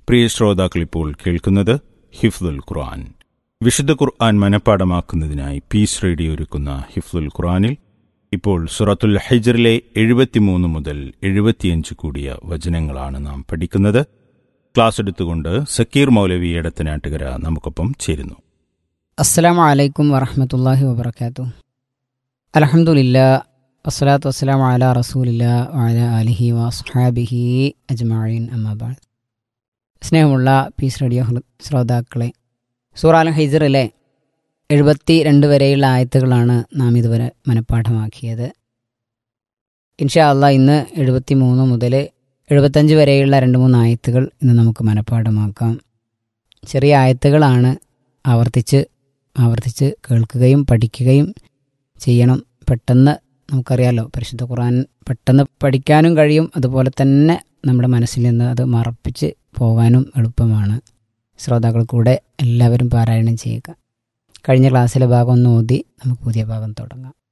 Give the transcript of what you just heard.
പ്രിയ ശ്രോതാക്കൾ ഇപ്പോൾ കേൾക്കുന്നത് ഹിഫ്ദുൽ ഖുർആൻ വിശുദ്ധ ഖുർആൻ മനഃപ്പാടമാക്കുന്നതിനായി പീസ് റേഡിയോ ഒരുക്കുന്ന ഹിഫ്ദുൽ ഖുർആനിൽ ഇപ്പോൾ സുറത്തുൽ ഹൈജറിലെ എഴുപത്തിമൂന്ന് മുതൽ എഴുപത്തിയഞ്ച് കൂടിയ വചനങ്ങളാണ് നാം പഠിക്കുന്നത് ക്ലാസ് എടുത്തുകൊണ്ട് സക്കീർ മൗലവി എടത്തനാട്ടുകര നമുക്കൊപ്പം ചേരുന്നു അസ്സലാമു അലൈക്കും വറഹമത്തല്ലാഹി വബർക്കാത്തു അലഹമുല്ല വസ്സലാത്തു വസ്സലാമു അല റസൂലില്ല വഅല അലിഹി വസ്ഹാബിഹി അജ്മഈൻ അമ്മാബാദ് സ്നേഹമുള്ള പീസ് റേഡിയോ ഹൃ- ശ്രോതാക്കളെ സൂറാൽ ഹൈസറിലെ എഴുപത്തി രണ്ട് വരെയുള്ള ആയത്തുകളാണ് നാം ഇതുവരെ മനഃപ്പാഠമാക്കിയത് ഇൻഷാ അള്ളാ ഇന്ന് എഴുപത്തി മൂന്ന് മുതൽ എഴുപത്തഞ്ച് വരെയുള്ള രണ്ട് മൂന്ന് ആയത്തുകൾ ഇന്ന് നമുക്ക് മനഃപ്പാഠമാക്കാം ചെറിയ ആയത്തുകളാണ് ആവർത്തിച്ച് ആവർത്തിച്ച് കേൾക്കുകയും പഠിക്കുകയും ചെയ്യണം പെട്ടെന്ന് നമുക്കറിയാലോ പരിശുദ്ധ ഖുർആൻ പെട്ടെന്ന് പഠിക്കാനും കഴിയും അതുപോലെ തന്നെ നമ്മുടെ മനസ്സിൽ നിന്ന് അത് മറപ്പിച്ച് പോകാനും എളുപ്പമാണ് ശ്രോതാക്കൾ കൂടെ എല്ലാവരും പാരായണം ചെയ്യുക കഴിഞ്ഞ ക്ലാസ്സിലെ ഭാഗം ഒന്ന് ഓതി നമുക്ക് പുതിയ ഭാഗം തുടങ്ങാം